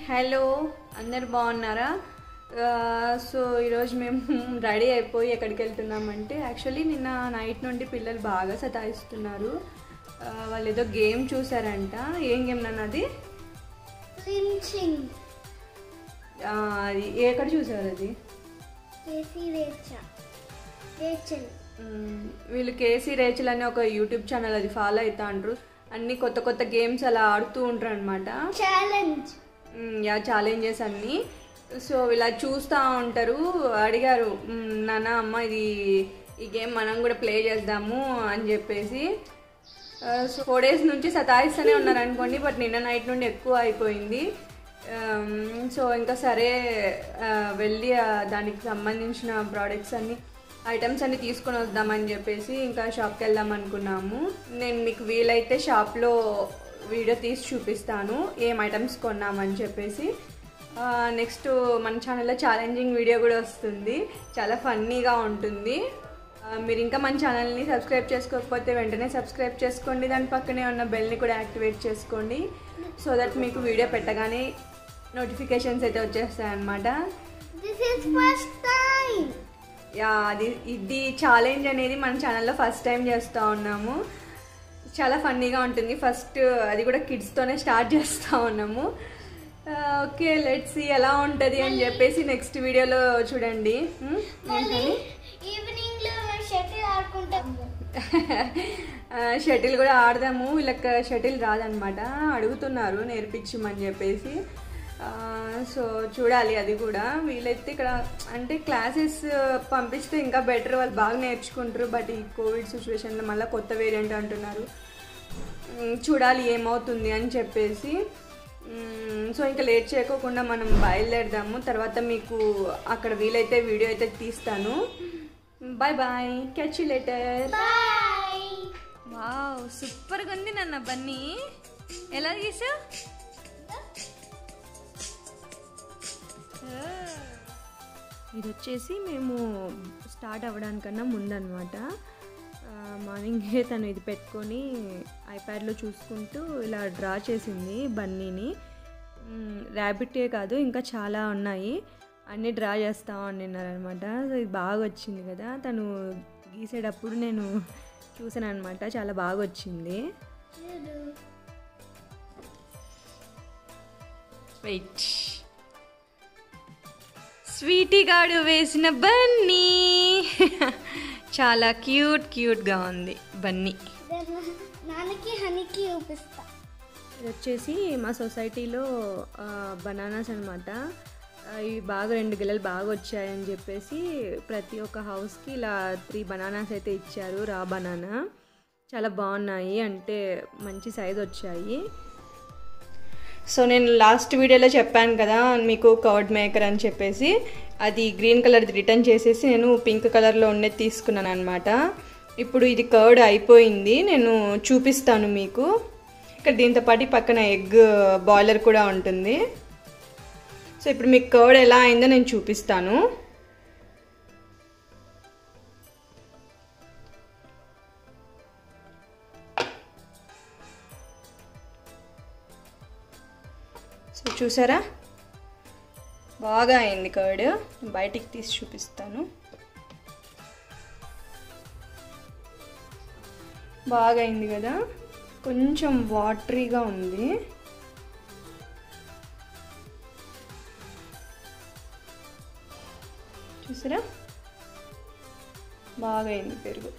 Hello అందరు బాగున్నారా ఆ, సో ఈరోజు మేము రెడీ అయిపోయి ఎక్కడికి వెళ్తున్నామంటే యాక్చువల్లీ నిన్న నైట్ నుండి పిల్లలు బాగా సతాయిస్తున్నారు ఆ, వాళ్ళు ఏదో గేమ్ చూసారంట ఏం గేమ్ నన్ను అది ఫ్లించింగ్ ఆ, అది ఎక్కడ చూసారు అది కేసీ రేచా రేచల్ మ్మ్, వీళ్ళు కేసీ రేచల్ అనే ఒక యూట్యూబ్ ఛానల్ అది ఫాలో అవుతా అంటారు అన్ని కొత్త కొత్త గేమ్స్ అలా ఆడుతూ ఉంటారు అనమాట ఛాలెంజ్ యా ఛాలెంజెస్ అన్నీ సో ఇలా చూస్తూ ఉంటారు అడిగారు "మ్మ్, నాన్న అమ్మ ఇది ఈ గేమ్ మనం కూడా ప్లే చేద్దాము అని చెప్పేసి ఆ, సో ఫోర్ డేస్ నుంచి సతాయిస్తూనే ఉన్నారు అనుకోండి బట్ నిన్న నైట్ నుండి ఎక్కువ అయిపోయింది ఆమ్, సో ఇంకా సరే ఆ, వెళ్ళి ఆ, దానికి సంబంధించిన ప్రోడక్ట్స్ అన్ని ఐటమ్స్ అన్ని తీసుకొని వద్దామని చెప్పేసి ఇంకా షాప్కి వెళ్దాం అనుకున్నాము నేను మీకు వీలైతే షాప్లో వీడియో తీసి చూపిస్తాను ఏం ఐటమ్స్ కొన్నామని చెప్పేసి నెక్స్ట్ మన ఛానల్లో ఛాలెంజింగ్ వీడియో కూడా వస్తుంది చాలా ఫన్నీగా ఉంటుంది ఆ, మీరు ఇంకా మన ఛానల్ని సబ్స్క్రైబ్ చేసుకోకపోతే వెంటనే సబ్స్క్రైబ్ చేసుకోండి దాని పక్కనే ఉన్న బెల్ని కూడా యాక్టివేట్ చేసుకోండి సో దట్ మీకు వీడియో పెట్టగానే నోటిఫికేషన్స్ అయితే వచ్చేస్తాయి అన్నమాట this is first time yeah అది ఇది ఛాలెంజ్ అనేది మన ఛానల్లో ఫస్ట్ టైం చేస్తూ ఉన్నాము చాలా ఫన్నీగా ఉంటుంది ఫస్ట్ అది కూడా కిడ్స్తోనే స్టార్ట్ చేస్తూ ఉన్నాము ఓకే లెట్స్ ఎలా ఉంటుంది అని చెప్పేసి నెక్స్ట్ వీడియోలో చూడండి హ్మ్? మళ్ళీ ఈవినింగ్ లో మేము షటిల్ ఆడుకుంటాము షటిల్ కూడా ఆడదాము వీళ్ళకి షటిల్ రాదనమాట అడుగుతున్నారు నేర్పించమని చెప్పేసి ఆ, సో చూడాలి అది కూడా వీళ్ళైతే ఇక్కడ అంటే క్లాసెస్ పంపిస్తే ఇంకా బెటర్ వాళ్ళు బాగా నేర్చుకుంటారు బట్ ఈ కోవిడ్ సిచ్యువేషన్లో మళ్ళీ కొత్త వేరియంట్ అంటున్నారు ఉమ్, చూడాలి ఏమవుతుంది అని చెప్పేసి ఉమ్, సో ఇంకా లేట్ చేయకోకుండా మనం బయలుదేరదాము తర్వాత మీకు అక్కడ వీలైతే వీడియో అయితే తీస్తాను bye bye catch you later bye wow సూపర్గా ఉంది నన్న బన్నీ ఎలా గీసా ఇది వచ్చేసి మేము స్టార్ట్ అవ్వడానికన్నా ముందనమాట మార్నింగే తను ఇది పెట్టుకొని ఐప్యాడ్లో చూసుకుంటూ ఇలా డ్రా చేసింది బన్నీని ర్యాబిటే కాదు ఇంకా చాలా ఉన్నాయి అన్నీ డ్రా చేస్తా ఉండినారనమాట సో ఇది బాగా వచ్చింది కదా తను గీసేటప్పుడు నేను చూసాను అనమాట చాలా బాగా వచ్చింది చూడు వెయిట్ స్వీటీ గాడు వేసిన బన్నీ చాలా క్యూట్ క్యూట్గా ఉంది బన్నీ దాన్ని నాన్నకి హనీకి చూపిస్తా ఇది వచ్చేసి మా సొసైటీలో బనానాస్ అనమాట ఇవి బాగా రెండు గిల్లలు బాగా వచ్చాయని చెప్పేసి ప్రతి ఒక్క హౌస్కి ఇలా త్రీ బనానాస్ అయితే ఇచ్చారు రా బనానా చాలా బాగున్నాయి అంటే మంచి సైజ్ వచ్చాయి సో నేను లాస్ట్ వీడియోలో చెప్పాను కదా మీకు కర్డ్ మేకర్ అని చెప్పేసి అది గ్రీన్ కలర్ రిటర్న్ చేసేసి నేను పింక్ కలర్లో ఉండేది తీసుకున్నాను అనమాట ఇప్పుడు ఇది కర్డ్ అయిపోయింది నేను చూపిస్తాను మీకు ఇక్కడ దీంతో పాటు పక్కన ఎగ్ బాయిలర్ కూడా ఉంటుంది సో ఇప్పుడు మీకు కర్డ్ ఎలా అయిందో నేను చూపిస్తాను సో చూసారా బాగా అయింది కర్డ్ బయటికి తీసి చూపిస్తాను బాగా అయింది కదా కొంచెం వాటరీగా ఉంది చూసారా బాగా అయింది పెరుగు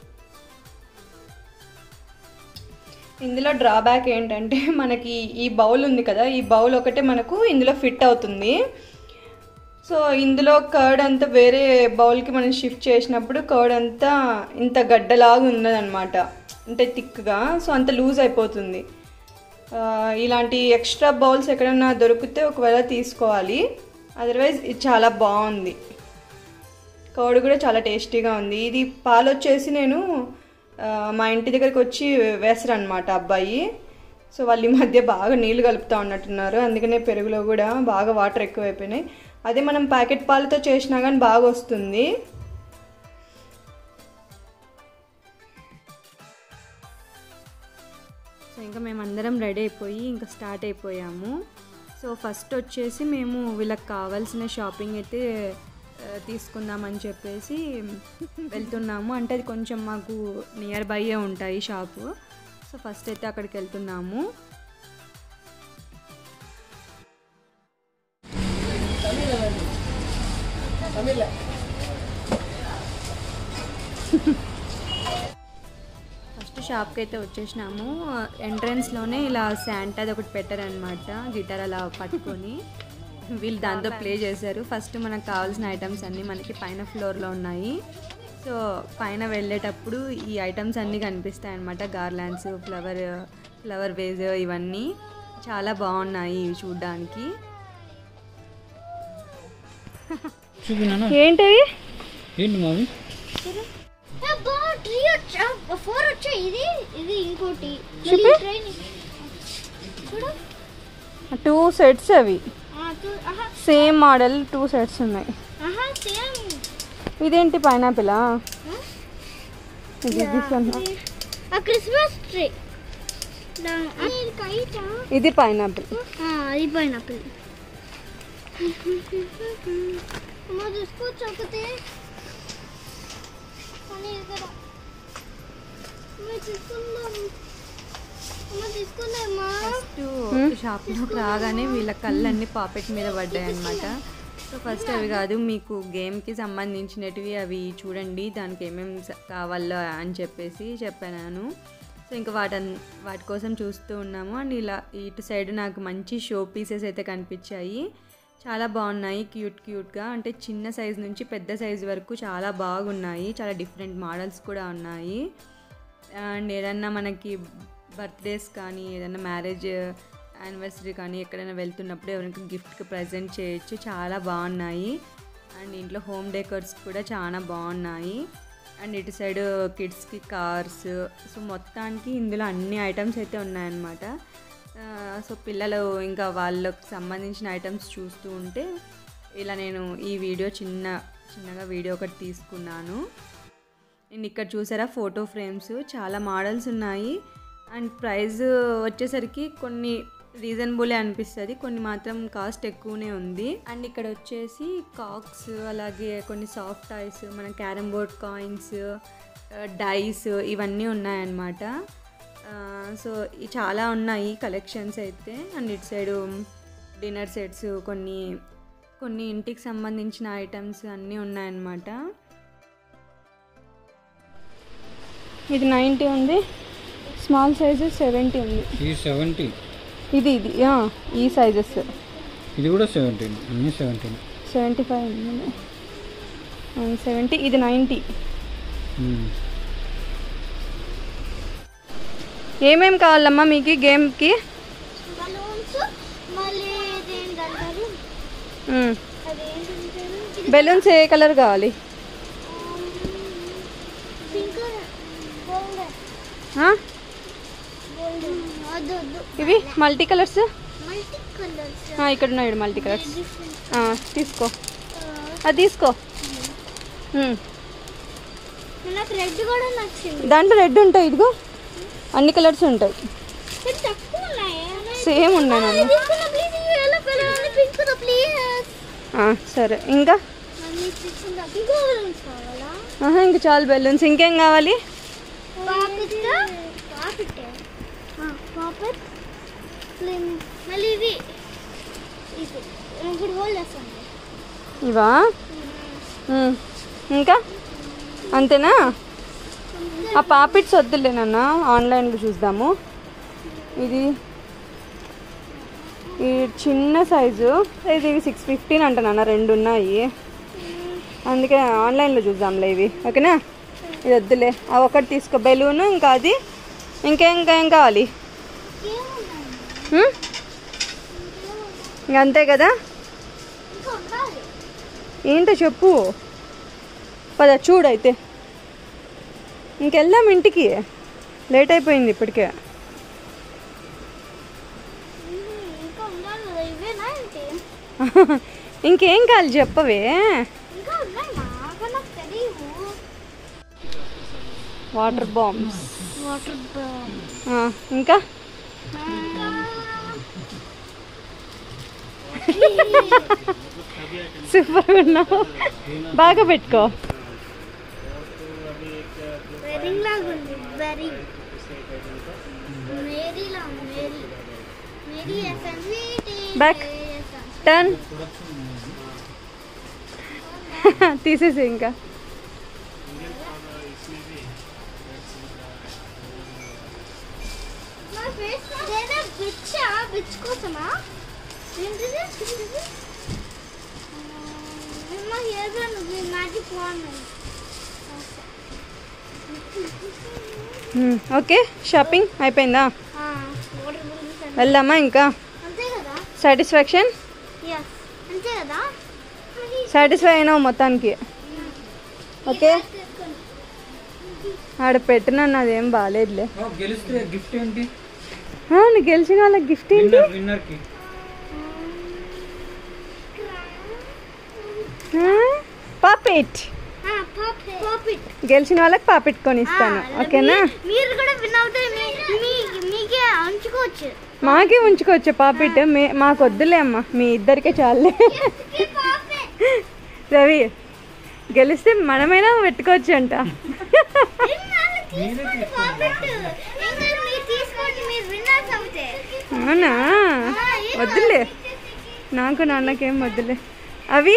ఇందులో డ్రాబ్యాక్ ఏంటంటే మనకి ఈ బౌల్ ఉంది కదా ఈ బౌల్ ఒకటే మనకు ఇందులో ఫిట్ అవుతుంది సో ఇందులో కర్డ్ అంతా వేరే బౌల్కి మనం షిఫ్ట్ చేసినప్పుడు కర్డ్ అంతా ఇంత గడ్డలాగా ఉన్నదన్నమాట అంటే థిక్గా సో అంత లూజ్ అయిపోతుంది ఆ, ఇలాంటి ఎక్స్ట్రా బౌల్స్ ఎక్కడన్నా దొరికితే ఒకవేళ తీసుకోవాలి అదర్వైజ్ ఇది చాలా బాగుంది కర్డ్ కూడా చాలా టేస్టీగా ఉంది ఇది పాలు వచ్చేసి నేను ఆ, మా ఇంటి దగ్గరికి వచ్చి వేసరు అనమాట అబ్బాయి సో వాళ్ళు ఈ మధ్య బాగా నీళ్ళు కలుపుతూ ఉన్నట్టున్నారు అందుకనే పెరుగులో కూడా బాగా వాటర్ ఎక్కువైపోయినాయి అదే మనం ప్యాకెట్ పాలతో చేసినా కానీ బాగా వస్తుంది సో ఇంకా మేమందరం రెడీ అయిపోయి ఇంకా స్టార్ట్ అయిపోయాము సో ఫస్ట్ వచ్చేసి మేము వీళ్ళకి కావాల్సిన షాపింగ్ అయితే ఆ, తీసుకుందామని చెప్పేసి వెళ్తున్నాము అంటే అది కొంచెం మాకు నియర్ బైయే ఉంటాయి షాపు సో ఫస్ట్ అయితే అక్కడికి వెళ్తున్నాము ఫస్ట్ షాప్కి అయితే వచ్చేసినాము ఎంట్రన్స్లోనే ఇలా శాంటాది ఒకటి పెట్టారనమాట గిటార్ అలా పట్టుకొని వీళ్ళు దాంతో ప్లే చేశారు ఫస్ట్ మనకు కావాల్సిన ఐటమ్స్ అన్నీ మనకి పైన ఫ్లోర్లో ఉన్నాయి సో పైన వెళ్ళేటప్పుడు ఈ ఐటమ్స్ అన్నీ కనిపిస్తాయి అనమాట గార్లాండ్స్ ఫ్లవర్ ఫ్లవర్ వేజ్ ఇవన్నీ చాలా బాగున్నాయి ఇవి చూడ్డానికి చూపినానా ఏంటవి ఏంటి మావి త్రీ వచ్చా ఫోర్ వచ్చాయి ఇది ఇది ఇంకోటి చూపి. ట్రైన్ చూడు టూ సెట్స్ అవి ఆ, చూ- ఆహా సేమ్ మోడల్ టూ సెట్స్ ఉన్నాయి ఆహా సేమ్ ఇదేంటి పైనాపిలా ఇది different. ఆ క్రిస్మస్ ట్రీ కైటా ఇది పైనాపిల్ అది పైనాపిల్ అమ్మ తీసుకోవచ్చు ఒకటి అని ఇక్కడ అమ్మ తీసుకుందాం అమ్మ తీసుకుందామా ఫస్ట్ షాప్లోకి రాగానే వీళ్ళ కళ్ళన్నీ పాపెట్ మీద పడ్డాయి అనమాట సో ఫస్ట్ అవి కాదు మీకు గేమ్కి సంబంధించినటివి అవి చూడండి దానికి ఏమేమి స- కావాలో అని చెప్పేసి చెప్పాను సో ఇంకా వాటి వాటి కోసం చూస్తూ ఉన్నాము అండ్ ఇలా ఇటు సైడ్ నాకు మంచి షో పీసెస్ అయితే కనిపించాయి చాలా బాగున్నాయి క్యూట్ క్యూట్గా అంటే చిన్న సైజ్ నుంచి పెద్ద సైజ్ వరకు చాలా బాగున్నాయి చాలా డిఫరెంట్ మోడల్స్ కూడా ఉన్నాయి అండ్ ఏదన్నా మనకి బర్త్డేస్ కానీ ఏదన్నా మ్యారేజ్ యానివర్సరీ కానీ ఎక్కడైనా వెళ్తున్నప్పుడు ఎవరికి గిఫ్ట్కి ప్రజెంట్ చేయొచ్చు చాలా బాగున్నాయి అండ్ ఇంట్లో హోమ్ డెకర్స్ కూడా చాలా బాగున్నాయి అండ్ ఇటు సైడ్ కిడ్స్కి కార్స్ సో మొత్తానికి ఇందులో అన్ని ఐటమ్స్ అయితే ఉన్నాయన్నమాట ఆ, సో పిల్లలు ఇంకా వాళ్ళకి సంబంధించిన ఐటమ్స్ చూస్తూ ఉంటే ఇలా నేను ఈ వీడియో చిన్న చిన్నగా వీడియో ఒకటి తీసుకున్నాను అండ్ ఇక్కడ చూసారా ఫోటో ఫ్రేమ్స్ చాలా మోడల్స్ ఉన్నాయి అండ్ ప్రైస్ వచ్చేసరికి కొన్ని రీజనబులే అనిపిస్తుంది కొన్ని మాత్రం కాస్ట్ ఎక్కువనే ఉంది అండ్ ఇక్కడ వచ్చేసి కాక్స్ అలాగే కొన్ని సాఫ్ట్ టాయ్స్ మన క్యారమ్ బోర్డ్ కాయిన్స్ డైస్ ఇవన్నీ ఉన్నాయన్నమాట సో ఈ చాలా ఉన్నాయి కలెక్షన్స్ అయితే అండ్ ఇటు సైడు డిన్నర్ సెట్స్ కొన్ని కొన్ని ఇంటికి సంబంధించిన ఐటమ్స్ అన్నీ ఉన్నాయన్నమాట ఇది నైంటీ ఉంది స్మాల్ సైజు సెవెంటీ ఉంది ఈ సెవెంటీ ఇది ఇది ఆ, ఈ సైజెస్ ఇది కూడా సెవెంటీన్ అన్నీ సెవెంటీన్ సెవెంటీ ఫైవ్ ఉంది సెవెంటీ ఇది నైంటీ ఏమేం కావాలమ్మా మీకు ఈ గేమ్కి బలూన్స్ మళ్ళీ ఇదేంటంటారు అదేంటంటారు బెలూన్స్ ఏ కలర్ కావాలి పింక్ గోల్డ్ ఆ? గోల్డ్ వద్దు వద్దు ఇవి మల్టీ కలర్స్ మల్టీ కలర్స్ ఇక్కడ ఉన్నాయి మల్టీ కలర్స్ తీసుకో అది తీసుకో ఉమ్. నాకు రెడ్ కూడా నచ్చింది దాంట్లో రెడ్ ఉంటాయి ఇదిగో అన్ని కలర్స్ ఉంటాయి ఇది తక్కువ ఉన్నాయి సేమ్ ఉన్నాయి నాన్న తీసుకున్న ప్లీజ్ ఎల్లో కలర్ అని పింక్ తో ప్లీజ్ ఆ, సరే ఇంకా మమ్మీ తీసుకుందా ఇంకో బలూన్స్ కావాలా ఆహా, ఇంకా చాలు బెలూన్స్ ఇంకేం కావాలి పాపిట్ పాపిట్ పాపిట్ మళ్ళీ ఇవి ఇది ఇప్పుడు హోల్డ్ చేస్తాను ఇవా ఉమ్. ఇంకా అంతేనా ఆ పాపిట్స్ వద్దులే నాన్న ఆన్లైన్లో చూద్దాము ఇది ఈ చిన్న సైజు ఇది సిక్స్ ఫిఫ్టీన్ అంట నాన్న రెండు ఉన్నాయి అందుకే ఆన్లైన్లో చూద్దాంలే ఇవి ఓకేనా ఇది వద్దులే ఆ ఒకటి తీసుకో బెలూను ఇంకా అది ఇంకేం ఇంకా ఏం కావాలి ఉమ్? ఇంక అంతే కదా ఇంకా ఉండాలి ఏంటో చెప్పు పద చూడైతే ఇంకెళ్దాం ఇంటికి లేట్ అయిపోయింది ఇప్పటికే ఇంకా ఉండాలి కదా ఇవేనా ఏంటి ఇంకేం కావాలి చెప్పవే ఇంకా ఉన్నాయి నాకు నాకు తెలియవు వాటర్ బాంబ్స్ వాటర్ ఇంకా సూపర్ ఉన్నావు బాగా పెట్టుకో వెరింగ్ లాగా ఉంది వెరింగ్ మేరీ లా మేరీ మేరీ ఎస్ఎంవి Back. టర్న్ తీసేసి ఇంకా మా ఫేస్ లేదా బిచ్చా బిచ్ కోసమా ఏంటిది ఏంటిది మా హెయిర్ బ్యాండ్ ఉంది మ్యాజిక్ బాగున్నాయి ఓకే షాపింగ్ అయిపోయిందా వాటర్ బిల్స్ అన్ని. వెళ్దామా ఇంకా అంతే కదా సాటిస్ఫాక్షన్ ఎస్ అంతే కదా మరి సాటిస్ఫై అయినావు మొత్తానికి ఓకే తీసుకోండి. ఆడ పెట్టినా నాదేం బాగాలేదులే గెలిస్తే గిఫ్ట్ ఏంటి అవును గెలిచిన వాళ్ళకి గిఫ్ట్ ఏంటి విన్నర్ విన్నర్కి పాపెట్ ఆ, pop it. Pop it. గెలిచిన వాళ్ళకి పాపెట్ కొని ఇస్తాను ఆ, ఓకేనా మీ- మీరు కూడా విన్ అవుతే మీ- మీ- మీకే ఉంచుకోవచ్చు మాకే ఉంచుకోవచ్చు పాపెట్ మే మాకు వద్దులే అమ్మా మీ ఇద్దరికే చాలే రవి గెలిస్తే మనమైనా పెట్టుకోవచ్చు అంట అవునా వద్దులే నాకు నాన్నకేం వద్దులే అవి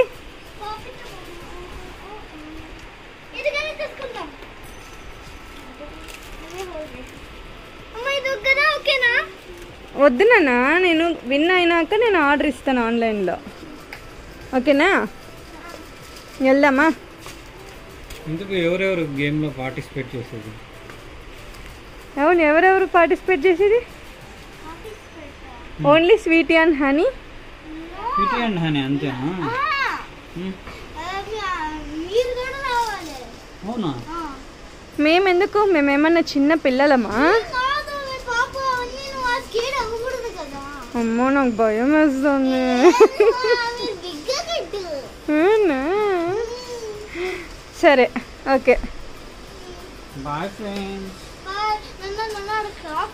ఓకేనా వద్దు నాన్న నేను విన్ అయినాక నేను ఆర్డర్ ఇస్తాను ఆన్లైన్లో ఓకేనా వెళ్దామా ఇందుకు ఎవరెవరు గేమ్లో పార్టిసిపేట్ చేసేది అవును ఎవరెవరు పార్టిసిపేట్ చేసేది only Sweety and Honey Sweety and Honey అంతేనా ఉమ్. మీరు కూడా రావాలి అవునా మేమెందుకు మేమేమన్నా చిన్న పిల్లలమా కాదు మీ పాప అన్ని నువ్వు ఆ స్కేట్ అవ్వకూడదు కదా అమ్మో నాకు భయం వేస్తుంది మీరు బిగ్గా కట్టు అవునా? సరే ఓకే బాయ్ ఫ్రెండ్స్ నన్ను నన్ను ఆడ క్రాప్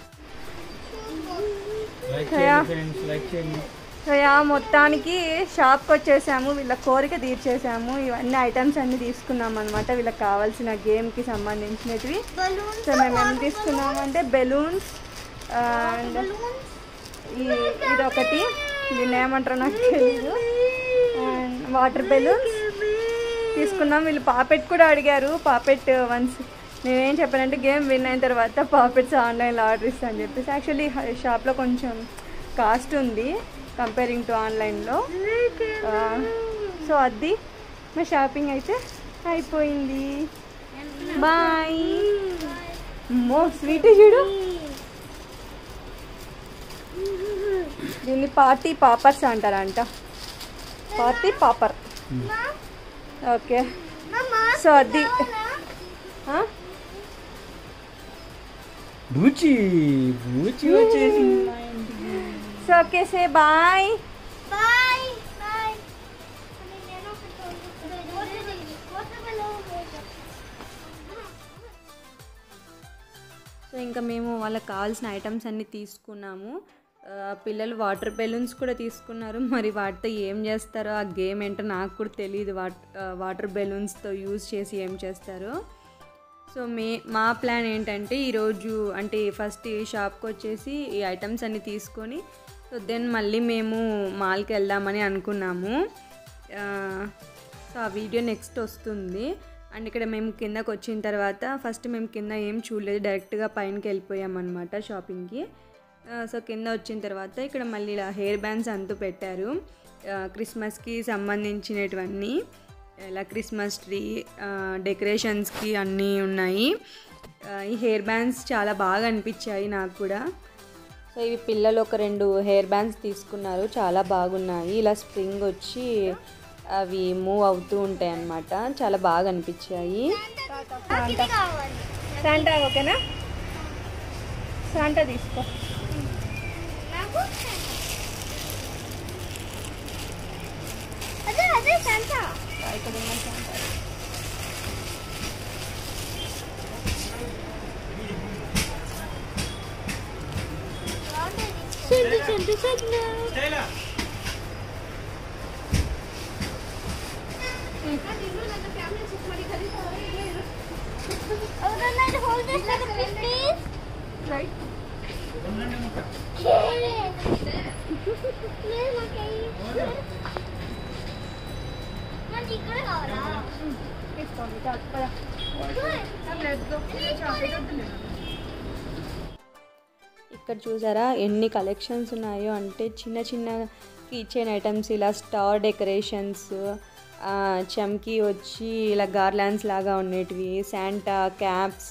లైక్ Yeah. చేయండి ఫ్రెండ్స్ లైక్ చేయండి సో యా మొత్తానికి షాప్కి వచ్చేసాము వీళ్ళ కోరిక తీర్చేసాము ఇవన్నీ ఐటమ్స్ అన్ని తీసుకున్నాం అనమాట వీళ్ళకి కావాల్సిన గేమ్కి సంబంధించినవి బలూన్స్ సో మేము ఏం తీసుకున్నామంటే బెలూన్స్ అండ్ ఈ ఇదొకటి దీన్ని ఏమంటారో నాకు తెలీదు అండ్ వాటర్ బెలూన్స్ తీసుకున్నాం వీళ్ళు పాపెట్ కూడా అడిగారు పాపెట్ వన్స్ నేనేం చెప్పానంటే గేమ్ విన్ అయిన తర్వాత పాపెట్స్ ఆన్లైన్లో ఆర్డర్ ఇస్తాను అని చెప్పేసి యాక్చువల్లీ షాప్లో కొంచెం కాస్ట్ ఉంది కంపేరింగ్ టు ఆన్లైన్లో సో అది మా షాపింగ్ అయితే అయిపోయింది బాయ్ మో స్వీట్ చూడు దీన్ని పార్టీ పాపర్స్ అంటారంట పార్టీ పాపర్ ఓకే సో అది ఆ? బూచి బూచి వచ్చేసింది మా ఇంటికి. So okay say bye bye bye నేను ఒకటి సో ఇంకా మేము వాళ్ళకి కావాల్సిన ఐటమ్స్ అన్నీ తీసుకున్నాము ఆ, పిల్లలు వాటర్ బెలూన్స్ కూడా తీసుకున్నారు మరి వాటితో ఏం చేస్తారో ఆ గేమ్ ఏంటో నాకు కూడా తెలియదు వాట్ వాటర్ బెలూన్స్తో యూజ్ చేసి ఏం చేస్తారో సో మే మా ప్లాన్ ఏంటంటే ఈరోజు అంటే ఫస్ట్ ఈ షాప్కి వచ్చేసి ఈ ఐటమ్స్ అన్నీ తీసుకొని సో దెన్ మళ్ళీ మేము మాల్కి వెళ్దామని అనుకున్నాము ఆ, సో ఆ వీడియో నెక్స్ట్ వస్తుంది అండ్ ఇక్కడ మేము కిందకు వచ్చిన తర్వాత ఫస్ట్ మేము కింద ఏం చూడలేదు డైరెక్ట్గా పైనకి వెళ్ళిపోయామన్నమాట షాపింగ్కి ఆ, సో కింద వచ్చిన తర్వాత ఇక్కడ మళ్ళీ ఇలా హెయిర్ బ్యాండ్స్ అంటూ పెట్టారు ఆ, క్రిస్మస్కి సంబంధించినటువన్నీ ఇలా క్రిస్మస్ ట్రీ ఆ, డెకరేషన్స్కి అన్నీ ఉన్నాయి ఆ, ఈ హెయిర్ బ్యాండ్స్ చాలా బాగా అనిపించాయి నాకు కూడా సో ఇవి పిల్లలు ఒక రెండు హెయిర్ బ్యాండ్స్ తీసుకున్నారు చాలా బాగున్నాయి ఇలా స్ప్రింగ్ వచ్చి అవి మూవ్ అవుతూ ఉంటాయి అన్నమాట చాలా బాగా అనిపించాయి కావాలి శాంటా ఓకేనా శాంటా తీసుకో నాకు అదే అదే సంతా సంత సంత సంత Oh, then I'd hold this like a fish, please. Right. లేదు నాకు నాకు ఇక్కడ కావాలా తీసుకోండి చాలు, పద. ఇక్కడ చూసారా ఎన్ని కలెక్షన్స్ ఉన్నాయో అంటే చిన్న చిన్న కిచెన్ ఐటమ్స్ ఇలా స్టార్ డెకరేషన్స్ చమ్కీ వచ్చి ఇలా గార్లాండ్స్ లాగా ఉండేటివి శాంటా క్యాప్స్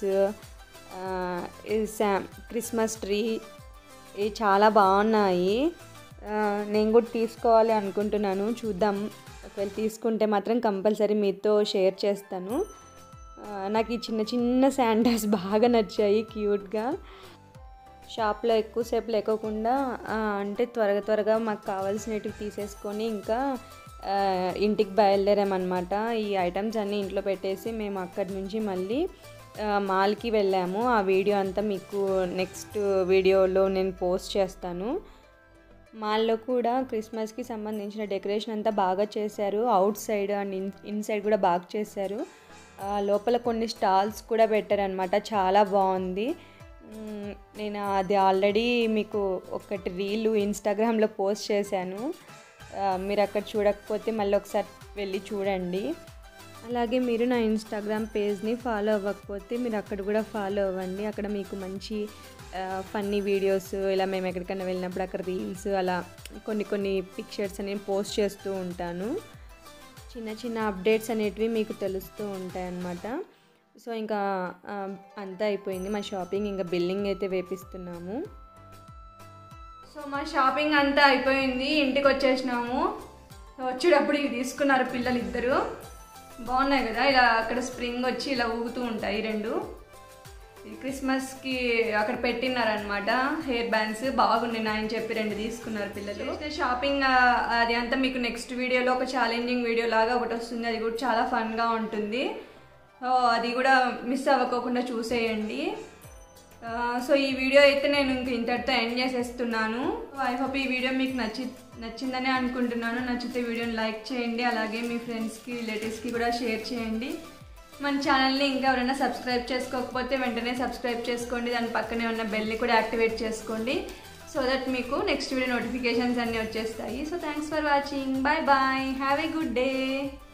క్రిస్మస్ ట్రీ ఇవి చాలా బాగున్నాయి ఆ, నేను కూడా తీసుకోవాలి అనుకుంటున్నాను చూద్దాం ఒకవేళ తీసుకుంటే మాత్రం కంపల్సరీ మీతో షేర్ చేస్తాను ఆ, నాకు ఈ చిన్న చిన్న శాంటాస్ బాగా నచ్చాయి క్యూట్గా షాప్లో ఎక్కువసేపు లేకోకుండా ఆ, అంటే త్వరగా త్వరగా మాకు కావాల్సినవి తీసేసుకొని ఇంకా ఆ, ఇంటికి బయలుదేరామన్నమాట ఈ ఐటమ్స్ అన్నీ ఇంట్లో పెట్టేసి మేము అక్కడి నుంచి మళ్ళీ ఆ, మాల్కి వెళ్ళాము ఆ వీడియో అంతా మీకు నెక్స్ట్ వీడియోలో నేను పోస్ట్ చేస్తాను మాల్లో కూడా క్రిస్మస్కి సంబంధించిన డెకరేషన్ అంతా బాగా చేశారు outside and in inside కూడా బాగా చేశారు ఆ, లోపల కొన్ని స్టాల్స్ కూడా పెట్టారనమాట చాలా బాగుంది మ్, నేను అది ఆల్రెడీ మీకు ఒకటి రీల్ ఇన్స్టాగ్రామ్లో పోస్ట్ చేశాను ఆ, మీరు అక్కడ చూడకపోతే మళ్ళీ ఒకసారి వెళ్ళి చూడండి అలాగే మీరు నా ఇన్స్టాగ్రామ్ పేజ్ని ఫాలో అవ్వకపోతే మీరు అక్కడ కూడా ఫాలో అవ్వండి అక్కడ మీకు మంచి ఫన్నీ వీడియోస్ ఇలా మేము ఎక్కడికైనా వెళ్ళినప్పుడు అక్కడ రీల్స్ అలా కొన్ని కొన్ని పిక్చర్స్ అనేవి పోస్ట్ చేస్తూ ఉంటాను చిన్న చిన్న అప్డేట్స్ అనేటివి మీకు తెలుస్తూ ఉంటాయి అన్నమాట సో ఇంకా ఆ, అంతా అయిపోయింది మా షాపింగ్ ఇంకా బిల్లింగ్ అయితే వేపిస్తున్నాము సో మా షాపింగ్ అంతా అయిపోయింది ఇంటికి వచ్చేసినాము సో వచ్చేటప్పుడు ఇవి తీసుకున్నారు పిల్లలు ఇద్దరు బాగున్నాయి కదా ఇలా అక్కడ స్ప్రింగ్ వచ్చి ఇలా ఊగుతూ ఉంటాయి రెండు ఇది క్రిస్మస్కి అక్కడ పెట్టినారనమాట హెయిర్ బ్యాండ్స్ బాగున్నాయి నాయని చెప్పి రెండు తీసుకున్నారు పిల్లలు చేసిన షాపింగ్ ఆ, అది అంతా మీకు నెక్స్ట్ వీడియోలో ఒక ఛాలెంజింగ్ వీడియో లాగా ఒకటి వస్తుంది అది కూడా చాలా ఫన్గా ఉంటుంది సో అది కూడా మిస్ అవ్వకోకుండా చూసేయండి ఆ, సో ఈ వీడియో అయితే నేను ఇంక ఇంతటితో ఎండ్ చేసేస్తున్నాను ఐ హోప్ ఈ వీడియో మీకు నచ్చి నచ్చిందని అనుకుంటున్నాను నచ్చితే వీడియోని లైక్ చేయండి అలాగే మీ ఫ్రెండ్స్కి రిలేటివ్స్కి కూడా షేర్ చేయండి మన ఛానల్ని ఇంకా ఎవరైనా సబ్స్క్రైబ్ చేసుకోకపోతే వెంటనే సబ్స్క్రైబ్ చేసుకోండి దాని పక్కనే ఉన్న బెల్ని కూడా యాక్టివేట్ చేసుకోండి సో దట్ మీకు నెక్స్ట్ వీడియో నోటిఫికేషన్స్ అన్నీ వచ్చేస్తాయి so thanks for watching bye bye have a good day